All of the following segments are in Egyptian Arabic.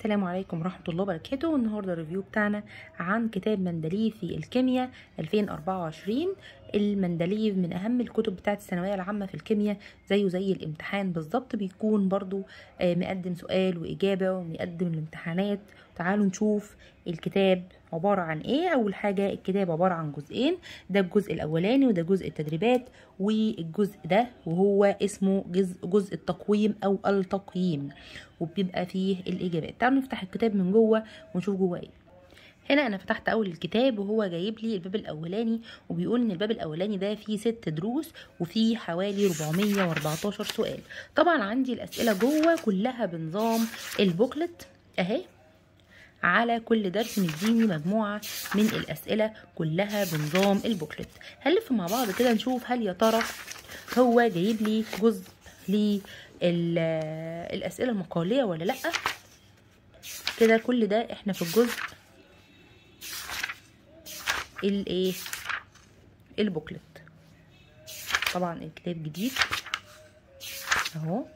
السلام عليكم ورحمة الله وبركاته والنهاردة الريفيو بتاعنا عن كتاب مندليف في الكيمياء 2024 المندليف من أهم الكتب بتاعت الثانوية العامة في الكيمياء زيه زي الامتحان بالظبط بيكون برضو آه، مقدم سؤال وإجابة ومقدم الامتحانات تعالوا نشوف الكتاب عبارة عن ايه اول حاجة الكتاب عبارة عن جزئين ده الجزء الاولاني وده جزء التدريبات والجزء ده وهو اسمه جزء, جزء التقويم او التقييم وبيبقى فيه الاجابات تعالوا نفتح الكتاب من جوه ونشوف جوه ايه هنا انا فتحت اول الكتاب وهو جايب لي الباب الاولاني وبيقول ان الباب الاولاني ده فيه ست دروس وفيه حوالي 414 سؤال طبعا عندي الاسئله جوه كلها بنظام البوكلت اهي على كل درس مديني مجموعة من الأسئلة كلها بنظام البوكلت هنلف مع بعض كده نشوف هل يا ترى هو جايب لي جزء للأسئلة المقالية ولا لأ كده كل ده احنا في الجزء الايه البوكلت طبعا الكتاب جديد اهو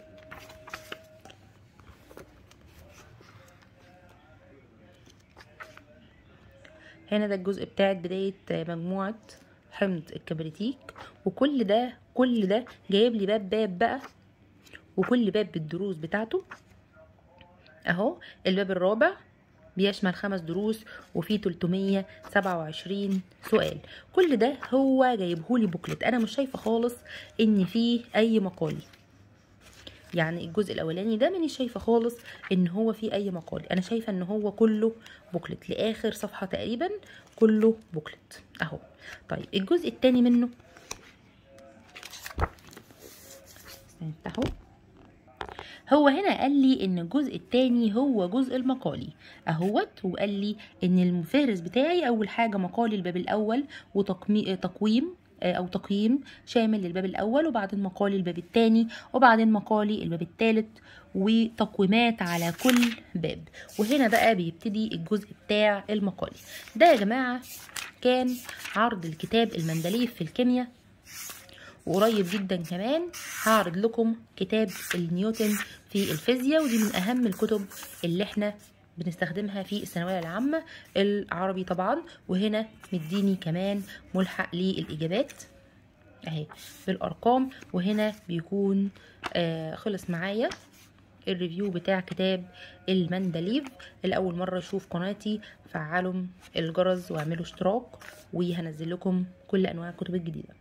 هنا ده الجزء بتاعت بداية مجموعة حمض الكبريتيك وكل ده كل ده جايب لي باب باب بقى وكل باب بالدروس بتاعته اهو الباب الرابع بيشمل خمس دروس وفيه 327 سؤال كل ده هو جايبهولي بوكلت انا مش شايفه خالص ان فيه اي مقالي يعني الجزء الاولاني ده ماني شايفه خالص ان هو فيه اي مقال انا شايفه ان هو كله بوكلت لاخر صفحه تقريبا كله بوكلت اهو طيب الجزء التاني منه نفتحه هو هنا قال لي ان الجزء التاني هو جزء المقالي اهوت وقال لي ان الفهرس بتاعي اول حاجه مقالي الباب الاول وتقويم او تقييم شامل للباب الاول وبعدين مقالي الباب الثاني وبعدين مقالي الباب الثالث وتقويمات على كل باب وهنا بقى بيبتدي الجزء بتاع المقالي ده يا جماعه كان عرض الكتاب المندليف في الكيمياء وقريب جدا كمان هعرض لكم كتاب النيوتن في الفيزياء ودي من اهم الكتب اللي احنا بنستخدمها في الثانويه العامه العربي طبعا وهنا مديني كمان ملحق للاجابات اهي بالارقام وهنا بيكون آه خلص معايا الريفيو بتاع كتاب المندليف الاول مره يشوف قناتي فعلوا الجرس واعملوا اشتراك وهنزل لكم كل انواع الكتب الجديده